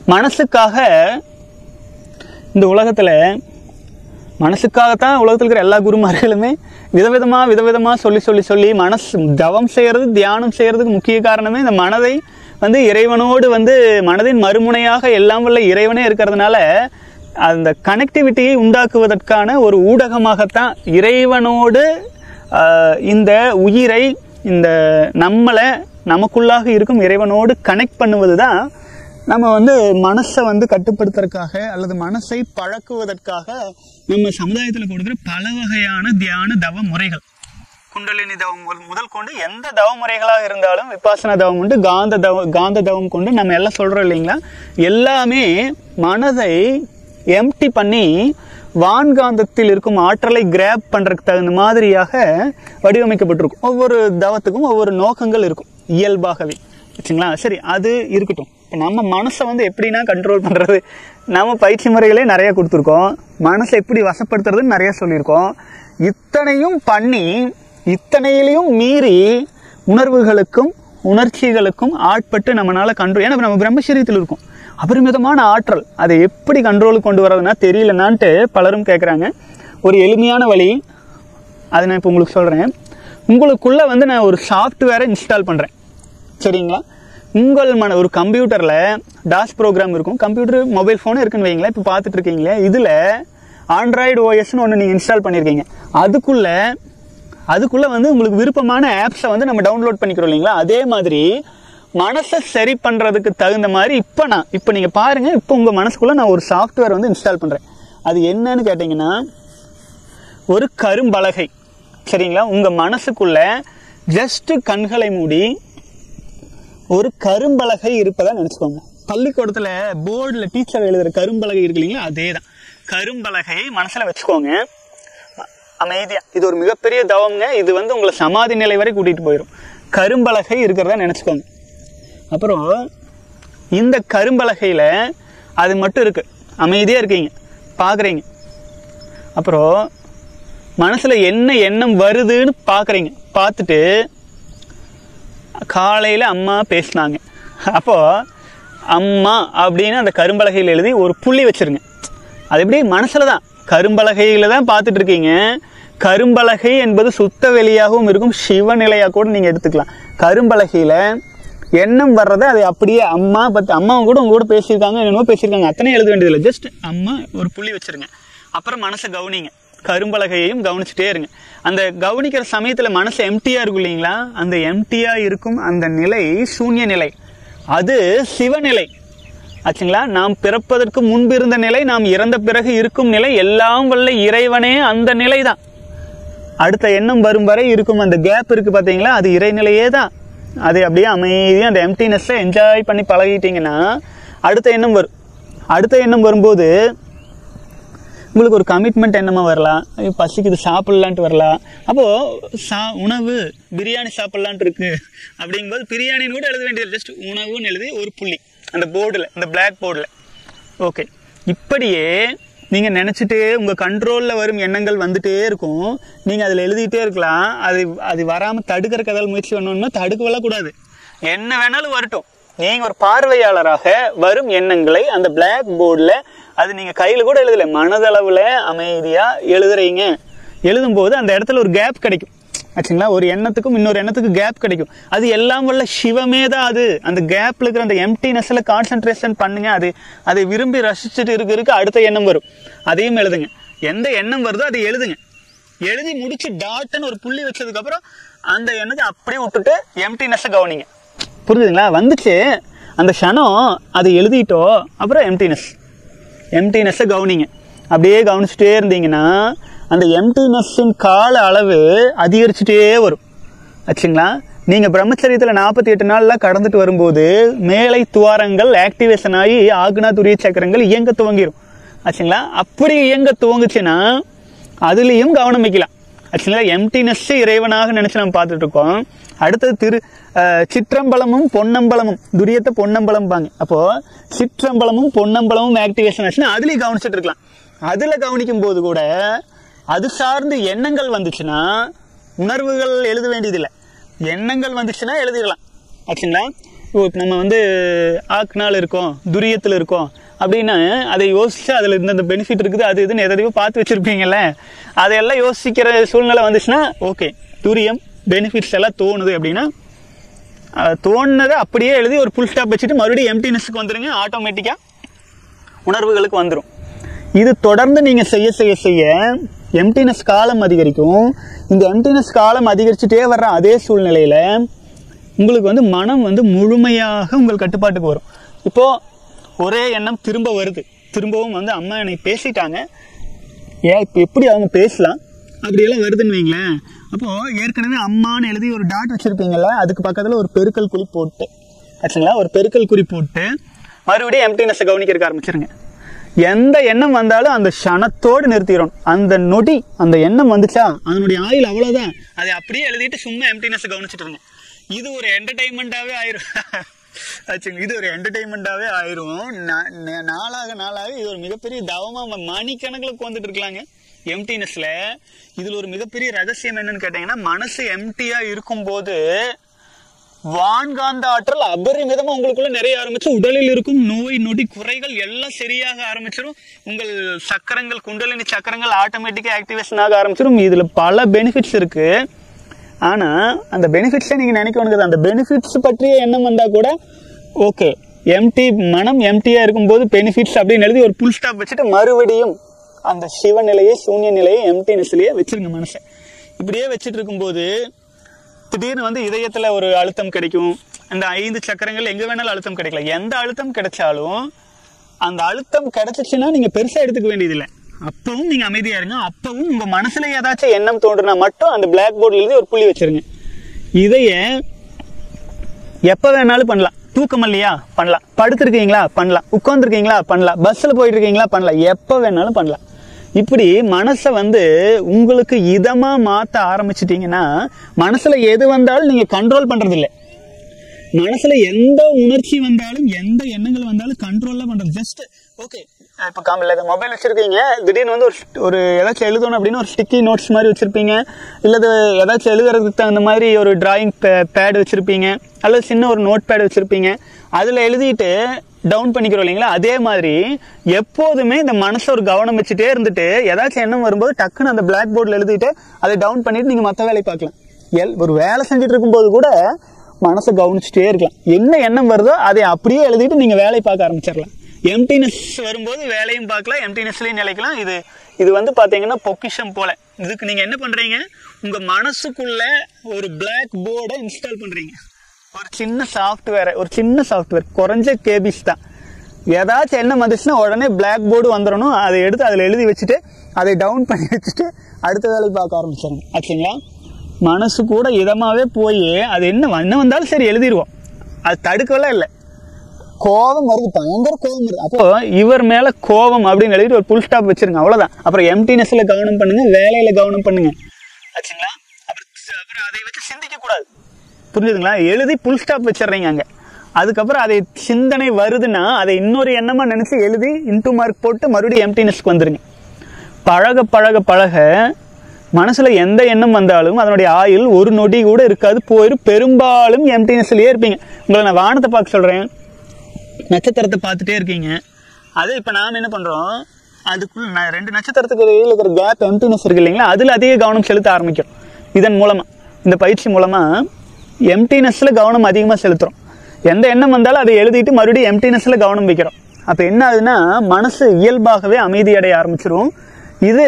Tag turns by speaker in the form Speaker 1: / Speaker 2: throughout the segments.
Speaker 1: மனசுக்காக இந்த உலகத்தில் மனசுக்காகத்தான் உலகத்தில் இருக்கிற எல்லா குருமார்களுமே விதவிதமாக விதவிதமாக சொல்லி சொல்லி சொல்லி மனசு தவம் செய்கிறது தியானம் செய்கிறதுக்கு முக்கிய காரணமே இந்த மனதை வந்து இறைவனோடு வந்து மனதின் மறுமுனையாக எல்லாம் வல்ல இறைவனே இருக்கிறதுனால அந்த கனெக்டிவிட்டியை உண்டாக்குவதற்கான ஒரு ஊடகமாகத்தான் இறைவனோடு ஆஹ், இந்த உயிரை இந்த நம்மளை நமக்குள்ளாக இருக்கும் இறைவனோடு கனெக்ட் பண்ணுவது தான் நம்ம வந்து மனசை வந்து கட்டுப்படுத்துறதுக்காக அல்லது மனசை பழக்குவதற்காக நம்ம சமுதாயத்தில் கொடுக்குற பல வகையான தியான தவ முறைகள் குண்டலினி தவம் முதல் முதல் கொண்டு எந்த தவ முறைகளாக இருந்தாலும் விபாசன தவம் உண்டு காந்த தவ காந்த தவம் கொண்டு நம்ம எல்லாம் சொல்கிறோம் இல்லைங்களா எல்லாமே மனதை எம்டி பண்ணி வான்காந்தத்தில் இருக்கும் ஆற்றலை கிராப் பண்ணுறதுக்கு தகுந்த மாதிரியாக வடிவமைக்கப்பட்டிருக்கும் ஒவ்வொரு தவத்துக்கும் ஒவ்வொரு நோக்கங்கள் இருக்கும் இயல்பாகவே வச்சுங்களா சரி அது இருக்கட்டும் இப்போ நம்ம மனசை வந்து எப்படின்னா கண்ட்ரோல் பண்ணுறது நம்ம பயிற்சி முறைகளே நிறைய கொடுத்துருக்கோம் மனசை எப்படி வசப்படுத்துறதுன்னு நிறைய சொல்லியிருக்கோம் இத்தனையும் பண்ணி இத்தனையிலையும் மீறி உணர்வுகளுக்கும் உணர்ச்சிகளுக்கும் ஆட்பட்டு நம்மளால கண்ட்ரோல் ஏன்னா இப்ப நம்ம பிரம்மச்சரியத்தில் இருக்கோம் அபரிமிதமான ஆற்றல் அதை எப்படி கண்ட்ரோலுக்கு கொண்டு வரதுன்னா தெரியலனான்ட்டு பலரும் கேட்குறாங்க ஒரு எளிமையான வழி அதை நான் இப்போ உங்களுக்கு சொல்கிறேன் உங்களுக்குள்ளே வந்து நான் ஒரு சாஃப்ட்வேரை இன்ஸ்டால் பண்ணுறேன் சரிங்களா உங்கள் மன ஒரு கம்ப்யூட்டரில் டாஸ் ப்ரோக்ராம் இருக்கும் கம்ப்யூட்டர் மொபைல் ஃபோனு இருக்குன்னு வைங்களேன் இப்போ பார்த்துட்டு இருக்கீங்களே இதில் ஆண்ட்ராய்டு ஓஎஸ்னு ஒன்று நீங்கள் இன்ஸ்டால் பண்ணியிருக்கீங்க அதுக்குள்ளே அதுக்குள்ளே வந்து உங்களுக்கு விருப்பமான ஆப்ஸை வந்து நம்ம டவுன்லோட் பண்ணிக்கிறோம் இல்லைங்களா அதே மாதிரி மனசை சரி பண்ணுறதுக்கு தகுந்த மாதிரி இப்போ நான் இப்போ நீங்கள் பாருங்கள் இப்போ உங்கள் மனசுக்குள்ளே நான் ஒரு சாஃப்ட்வேர் வந்து இன்ஸ்டால் பண்ணுறேன் அது என்னன்னு கேட்டிங்கன்னா ஒரு கரும்பலகை சரிங்களா உங்கள் மனசுக்குள்ள ஜஸ்ட் கண்களை மூடி ஒரு கரும்பலகை இருப்பதா நினச்சிக்கோங்க பள்ளிக்கூடத்தில் போர்டில் டீச்சர் எழுதுகிற கரும்பலகை இருக்கு இல்லைங்களா அதே தான் கரும்பலகையை மனசில் வச்சுக்கோங்க அமைதியா இது ஒரு மிகப்பெரிய தவம்ங்க இது வந்து உங்களை சமாதி நிலை வரை கூட்டிகிட்டு போயிடும் கரும்பலகை இருக்கிறதா நினச்சிக்கோங்க அப்புறம் இந்த கரும்பலகையில் அது மட்டும் இருக்கு அமைதியாக இருக்கீங்க பார்க்குறீங்க அப்புறம் மனசில் என்ன எண்ணம் வருதுன்னு பார்க்குறீங்க பார்த்துட்டு காலையில் அம்மா பேசினாங்க அப்போது அம்மா அப்படின்னு அந்த கரும்பலகையில் எழுதி ஒரு புள்ளி வச்சிருங்க அது எப்படி மனசில் தான் கரும்பலகையில் தான் பார்த்துட்டு இருக்கீங்க கரும்பலகை என்பது சுத்த வெளியாகவும் இருக்கும் சிவநிலையாக கூட நீங்கள் எடுத்துக்கலாம் கரும்பலகையில் எண்ணம் வர்றதை அதை அப்படியே அம்மா பற்றி அம்மாவும் கூட உங்க கூட பேசியிருக்காங்க என்னமோ பேசியிருக்காங்க அத்தனை எழுத வேண்டியதில்லை ஜஸ்ட் அம்மா ஒரு புள்ளி வச்சிருங்க அப்புறம் மனசை கவனிங்க கரும்பலகையையும் கவனிச்சுட்டே இருங்க அந்த கவனிக்கிற சமயத்தில் மனசு எம்டியாக இருக்கும் இல்லைங்களா அந்த எம்டியாக இருக்கும் அந்த நிலை சூன்ய நிலை அது சிவநிலை ஆச்சுங்களா நாம் பிறப்பதற்கு முன்பு இருந்த நிலை நாம் இறந்த பிறகு இருக்கும் நிலை எல்லாம் வல்ல இறைவனே அந்த நிலை தான் அடுத்த எண்ணம் வரும் வரை இருக்கும் அந்த கேப் இருக்கு பார்த்தீங்களா அது இறைநிலையே தான் அது அப்படியே அமைதியாக அந்த எம்டினஸ்ஸை என்ஜாய் பண்ணி பழகிட்டீங்கன்னா அடுத்த எண்ணம் வரும் அடுத்த எண்ணம் வரும்போது உங்களுக்கு ஒரு கமிட்மெண்ட் என்னமா வரலாம் ஐயோ, பசிக்குது சாப்பிட்லான்ட்டு வரலாம் அப்போது சா உணவு பிரியாணி சாப்பிட்லான்ட்டு இருக்கு அப்படிங்கும்போது பிரியாணின்னு கூட எழுத வேண்டியது ஜஸ்ட் உணவுன்னு எழுதி ஒரு புள்ளி அந்த போர்டில் அந்த பிளாக் போர்டில் ஓகே இப்படியே நீங்கள் நினச்சிட்டே உங்கள் கண்ட்ரோலில் வரும் எண்ணங்கள் வந்துட்டே இருக்கும் நீங்கள் அதில் எழுதிட்டே இருக்கலாம் அது அது வராமல் தடுக்கிறக்கு ஏதாவது முயற்சி பண்ணணும்னா தடுக்கவெல்லாம் கூடாது என்ன வேணாலும் வரட்டும் நீங்கள் ஒரு பார்வையாளராக வரும் எண்ணங்களை அந்த பிளாக் போர்டில் அது நீங்கள் கையில் கூட எழுதலை மனதளவில் அமைதியாக எழுதுறீங்க எழுதும்போது அந்த இடத்துல ஒரு கேப் கிடைக்கும் ஆச்சுங்களா ஒரு எண்ணத்துக்கும் இன்னொரு எண்ணத்துக்கு கேப் கிடைக்கும் அது எல்லாம் வல்ல சிவமே தான் அது அந்த கேப்ல இருக்கிற அந்த எம்டினஸ்ல கான்சென்ட்ரேஷன் பண்ணுங்க அது அதை விரும்பி ரசிச்சுட்டு இருக்க இருக்க அடுத்த எண்ணம் வரும் அதையும் எழுதுங்க எந்த எண்ணம் வருதோ அதை எழுதுங்க எழுதி முடிச்சு டாட்னு ஒரு புள்ளி வச்சதுக்கு அப்புறம் அந்த எண்ணத்தை அப்படியே விட்டுட்டு எம்டினஸ்ஸை கவனிங்க புரிஞ்சுதுங்களா வந்துச்சு அந்த க்ஷணம் அதை எழுதிட்டோ அப்புறம் எம்டினஸ் எம்டினஸ்ஸை கவனிங்க அப்படியே கவனிச்சுட்டே இருந்தீங்கன்னா அந்த எம்டினஸ்ஸின் கால அளவு அதிகரிச்சுட்டே வரும் ஆச்சுங்களா நீங்கள் பிரம்மச்சரியத்தில் நாற்பத்தி எட்டு நாளில் கடந்துட்டு வரும்போது மேலை துவாரங்கள் ஆக்டிவேஷன் ஆகி ஆக்னா துரிய சக்கரங்கள் இயங்க துவங்கிரும் ஆச்சுங்களா அப்படி இயங்க துவங்குச்சுன்னா அதுலேயும் கவனம் வைக்கலாம் ஆக்சுவலாக எம்டினஸ் இறைவனாக நினச்சி நம்ம பார்த்துட்டு இருக்கோம் அடுத்தது திரு அஹ், சிற்றம்பலமும் பொன்னம்பலமும் துரியத்தை பொன்னம்பலம்பாங்க அப்போது சிற்றம்பலமும் பொன்னம்பலமும் ஆக்டிவேஷன் ஆச்சுன்னா அதுலேயும் கவனிச்சுட்டு இருக்கலாம் அதில் கவனிக்கும் போது கூட அது சார்ந்து எண்ணங்கள் வந்துச்சுன்னா உணர்வுகள் எழுத வேண்டியதில்லை எண்ணங்கள் வந்துச்சுன்னா எழுதிடலாம் ஆச்சுங்களா ஓ, இப்ப நம்ம வந்து ஆக்னால் இருக்கோம் துரியத்தில் இருக்கோம் அப்படின்னு அதை யோசிச்சு அதில் இந்த பெனிஃபிட் இருக்குது அது இதுன்னு எதையோ பார்த்து வச்சுருப்பீங்கல்ல அதையெல்லாம் யோசிக்கிற சூழ்நிலை வந்துச்சுன்னா ஓகே துரியம் பெனிஃபிட்ஸ் எல்லாம் தோணுது அப்படின்னா அஹ், தோணுனதை அப்படியே எழுதி ஒரு ஃபுல் ஸ்டாப் வச்சுட்டு மறுபடியும் எம்டினஸ்க்கு வந்துருங்க ஆட்டோமேட்டிக்காக உணர்வுகளுக்கு வந்துடும் இது தொடர்ந்து நீங்க செய்ய செய்ய செய்ய எம்டினஸ் காலம் அதிகரிக்கும் இந்த எம்டினஸ் காலம் அதிகரிச்சுட்டே வர்ற அதே சூழ்நிலையில உங்களுக்கு வந்து மனம் வந்து முழுமையாக உங்கள் கட்டுப்பாட்டுக்கு வரும் இப்போ ஒரே எண்ணம் திரும்ப வருது திரும்பவும் வந்து அம்மா என்னை பேசிட்டாங்க ஏன் இப்போ எப்படி அவங்க பேசலாம் அப்படியெல்லாம் வருதுன்னு வைங்களேன் அப்போ ஏற்கனவே அம்மான்னு எழுதி ஒரு டாட் வச்சிருப்பீங்கல்ல அதுக்கு பக்கத்தில் ஒரு பெருக்கல் குறி போட்டு ஆச்சுங்களா ஒரு பெருக்கல் குறி போட்டு மறுபடியும் எம்டினஸை கவனிக்கிறதுக்கு ஆரம்பிச்சிருங்க எந்த எண்ணம் வந்தாலும் அந்த க்ஷணத்தோடு நிறுத்திடணும் அந்த நொடி அந்த எண்ணம் வந்துச்சா அதனுடைய ஆயுள் அவ்வளோதான் அதை அப்படியே எழுதிட்டு சும்மா எம்டினஸை கவனிச்சிட்டு இருங்க இது ஒரு என்டர்டைன்மெண்ட்டாகவே ஆயிரும் ஆச்சுங்க இது ஒரு என்டர்டைன்மெண்ட்டாகவே ஆயிரும் நா- நா- நாளாக நாளாக இது ஒரு மிகப்பெரிய தவமாக மணிக்கணக்கில் உட்காந்துட்டு இருக்கலாங்க எம்டினஸ்ல இதுல ஒரு மிகப்பெரிய ரகசியம் என்னன்னு கேட்டீங்கன்னா மனசு எம்டியா இருக்கும்போது வான்காந்த ஆற்றல் அபரிமிதமா உங்களுக்குள்ள நிறைய ஆரம்பிச்சு உடலில் இருக்கும் நோய் நொடி குறைகள் எல்லாம் சரியாக ஆரம்பிச்சிடும் உங்கள் சக்கரங்கள் குண்டலினி சக்கரங்கள் ஆட்டோமேட்டிக்கா ஆக்டிவேஷன் ஆக ஆரம்பிச்சிடும் இதுல பல பெனிஃபிட்ஸ் இருக்கு ஆனா அந்த பெனிஃபிட்ஸை நீங்க நினைக்கணும் அந்த பெனிஃபிட்ஸ் பற்றிய எண்ணம் வந்தா கூட ஓகே எம்டி மனம் எம்டியா இருக்கும்போது பெனிஃபிட்ஸ் அப்படின்னு எழுதி ஒரு புல் ஸ்டாப் வச்சுட்டு மறுபடியும் அந்த சிவ நிலையை சூன்ய நிலையை எம்டினஸ்லயே வச்சிருங்க மனசை இப்படியே வச்சுட்டு இருக்கும்போது திடீர்னு வந்து இதயத்துல ஒரு அழுத்தம் கிடைக்கும் அந்த ஐந்து சக்கரங்கள் எங்க வேணாலும் அழுத்தம் கிடைக்கல எந்த அழுத்தம் கிடைச்சாலும் அந்த அழுத்தம் கிடைச்சிச்சுன்னா நீங்க பெருசா எடுத்துக்க வேண்டியதில்லை அப்பவும் நீங்க அமைதியா இருங்க அப்பவும் உங்க மனசுல ஏதாச்சும் எண்ணம் தோன்றுனா மட்டும் அந்த பிளாக் போர்டில் எழுதி ஒரு புள்ளி வச்சிருங்க இதைய எப்ப வேணாலும் பண்ணலாம் தூக்கம் இல்லையா பண்ணலாம் படுத்திருக்கீங்களா பண்ணலாம் உட்காந்துருக்கீங்களா பண்ணலாம் பஸ்ல போயிட்டு இருக்கீங்களா பண்ணலாம் எப்ப வேணாலும் பண்ணலாம் இப்படி மனசை வந்து உங்களுக்கு இதமா மாத்த ஆரம்பிச்சிட்டீங்கன்னா மனசுல எது வந்தாலும் நீங்க கண்ட்ரோல் பண்றது இல்ல மனசுல எந்த உணர்ச்சி வந்தாலும் எந்த எண்ணங்கள் வந்தாலும் கண்ட்ரோல்ல பண்றது ஜஸ்ட் ஓகே இப்போ காமில்ல இந்த மொபைல் வச்சிருக்கீங்க திடீர்னு வந்து ஒரு st- ஒரு ஏதாச்சும் எழுதணும் அப்படின்னு ஒரு ஸ்டிக்கி நோட்ஸ் மாதிரி வச்சிருப்பீங்க இல்லது ஏதாச்சும் எழுதுறதுக்கு தகுந்த மாதிரி ஒரு டிராயிங் பேட் வச்சிருப்பீங்க அல்லது சின்ன ஒரு நோட் பேட் வச்சிருப்பீங்க அதுல எழுதிட்டு டவுன் பண்ணிக்கிறோம் இல்லைங்களா அதே மாதிரி எப்போதுமே இந்த மனசை ஒரு கவனம் வச்சுட்டே இருந்துட்டு ஏதாச்சும் எண்ணம் வரும்போது டக்குன்னு அந்த பிளாக் போர்டில் எழுதிட்டு அதை டவுன் பண்ணிட்டு நீங்க மற்ற வேலையை பார்க்கலாம் எல் ஒரு வேலை செஞ்சுட்டு இருக்கும்போது கூட மனசை கவனிச்சுட்டே இருக்கலாம் என்ன எண்ணம் வருதோ அதை அப்படியே எழுதிட்டு நீங்க வேலையை பார்க்க ஆரம்பிச்சிடலாம் எம்டினஸ் வரும்போது வேலையும் பார்க்கலாம் எம்டினஸ்லயும் நிலைக்கலாம் இது இது வந்து பாத்தீங்கன்னா பொக்கிஷம் போல இதுக்கு நீங்க என்ன பண்றீங்க உங்க மனசுக்குள்ள ஒரு பிளாக் போர்டை இன்ஸ்டால் பண்றீங்க ஒரு சின்ன சாஃப்ட்வேரை ஒரு சின்ன சாஃப்ட்வேர் குறைஞ்ச கேபிஸ் தான் ஏதாச்சும் என்ன வந்துச்சுன்னா உடனே பிளாக் போர்டு வந்துடணும் அதை எடுத்து அதில் எழுதி வச்சுட்டு அதை டவுன் பண்ணி வச்சுட்டு அடுத்த வேலையை பார்க்க ஆரம்பிச்சிடணும் ஆச்சுங்களா மனசு கூட இதமாவே போய் அது என்ன என்ன வந்தாலும் சரி எழுதிடுவோம் அது தடுக்கவே இல்லை கோபம் வருது பயங்கர கோபம் வருது அப்போ இவர் மேல கோபம் அப்படின்னு எழுதிட்டு ஒரு புல் ஸ்டாப் வச்சிருங்க அவ்வளவுதான் அப்புறம் எம்டினஸ்ல கவனம் பண்ணுங்க வேலையில கவனம் பண்ணுங்க ஆச்சுங்களா அப்புறம் அப்புறம் அதை வச்சு சிந்திக்க கூடாது புரிஞ்சுதுங்களா எழுதி புல் ஸ்டாப் வச்சிடுறீங்க அங்க அதுக்கப்புறம் அதை சிந்தனை வருதுன்னா அதை இன்னொரு எண்ணமா நினைச்சு எழுதி இன்டூ மார்க் போட்டு மறுபடியும் எம்டினஸ்க்கு வந்துருங்க பழக பழக பழக மனசுல எந்த எண்ணம் வந்தாலும் அதனுடைய ஆயுள் ஒரு நொடி கூட இருக்காது போயிடும் பெரும்பாலும் எம்டினஸ்லயே இருப்பீங்க உங்களை நான் வானத்தை பார்க்க சொல்றேன் நட்சத்திரத்தை பார்த்துட்டே இருக்கீங்க அது இப்போ நாம் என்ன பண்ணுறோம் அதுக்குள்ள நான் ரெண்டு நட்சத்திரத்துக்கு இடையில இருக்கிற கேப் எம்டினஸ் இருக்கு இல்லைங்களா அதில் அதிக கவனம் செலுத்த ஆரம்பிக்கிறோம் இதன் மூலமாக இந்த பயிற்சி மூலமாக எம்டினஸில் கவனம் அதிகமாக செலுத்துகிறோம் எந்த எண்ணம் வந்தாலும் அதை எழுதிட்டு மறுபடியும் எம்டினஸில் கவனம் வைக்கிறோம் அப்போ என்ன ஆகுதுன்னா மனசு இயல்பாகவே அமைதி அடைய ஆரம்பிச்சிரும் இது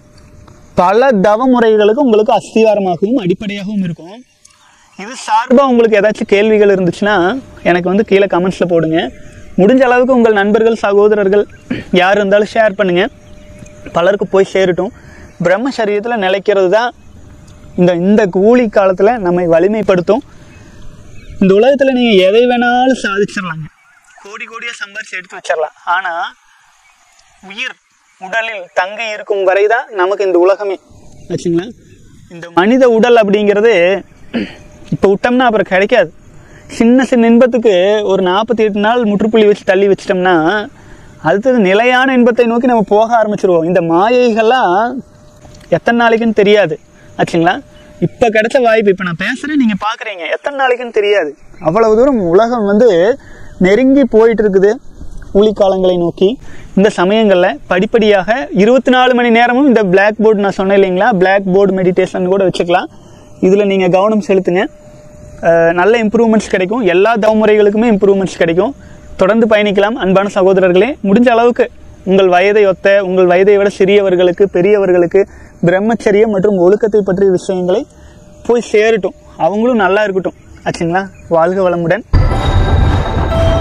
Speaker 1: பல தவ முறைகளுக்கு உங்களுக்கு அஸ்திவாரமாகவும் அடிப்படையாகவும் இருக்கும் இது சார்பா உங்களுக்கு ஏதாச்சும் கேள்விகள் இருந்துச்சுன்னா எனக்கு வந்து கீழே கமெண்ட்ஸ்ல போடுங்க முடிஞ்ச அளவுக்கு உங்கள் நண்பர்கள் சகோதரர்கள் யார் இருந்தாலும் ஷேர் பண்ணுங்க பலருக்கு போய் சேரட்டும் பிரம்ம சரீரத்தில் நிலைக்கிறது தான் இந்த இந்த கூலி காலத்தில் நம்மை வலிமைப்படுத்தும் இந்த உலகத்தில் நீங்கள் எதை வேணாலும் சாதிச்சிடலாங்க கோடி கோடியாக சம்பாரிச்சு எடுத்து வச்சிடலாம் ஆனால் உயிர் உடலில் தங்கி இருக்கும் வரை தான் நமக்கு இந்த உலகமே ஆச்சுங்களா இந்த மனித உடல் அப்படிங்கிறது இப்போ விட்டோம்னா அப்புறம் கிடைக்காது சின்ன சின்ன இன்பத்துக்கு ஒரு நாற்பத்தி எட்டு நாள் முற்றுப்புள்ளி வச்சு தள்ளி வச்சிட்டோம்னா அடுத்தது நிலையான இன்பத்தை நோக்கி நம்ம போக ஆரம்பிச்சிருவோம் இந்த மாயைகள்லாம் எத்தனை நாளைக்குன்னு தெரியாது ஆச்சுங்களா இப்போ கிடைச்ச வாய்ப்பு இப்போ நான் பேசுகிறேன் நீங்கள் பார்க்குறீங்க எத்தனை நாளைக்குன்னு தெரியாது அவ்வளவு தூரம் உலகம் வந்து நெருங்கி போயிட்டு இருக்குது ஊழிக்காலங்களை நோக்கி இந்த சமயங்களில் படிப்படியாக இருபத்தி நாலு மணி நேரமும் இந்த பிளாக் போர்டு நான் சொன்னேன் இல்லைங்களா பிளாக் போர்டு மெடிடேஷன் கூட வச்சுக்கலாம் இதில் நீங்கள் கவனம் செலுத்துங்க அஹ் நல்ல இம்ப்ரூவ்மெண்ட்ஸ் கிடைக்கும் எல்லா தவமுறைகளுக்குமே இம்ப்ரூவ்மெண்ட்ஸ் கிடைக்கும் தொடர்ந்து பயணிக்கலாம் அன்பான சகோதரர்களே முடிஞ்ச அளவுக்கு உங்கள் வயதை ஒத்த உங்கள் வயதை விட சிறியவர்களுக்கு பெரியவர்களுக்கு பிரம்மச்சரியம் மற்றும் ஒழுக்கத்தை பற்றிய விஷயங்களை போய் சேரட்டும் அவங்களும் நல்லா இருக்கட்டும் ஆச்சுங்களா வாழ்க வளமுடன்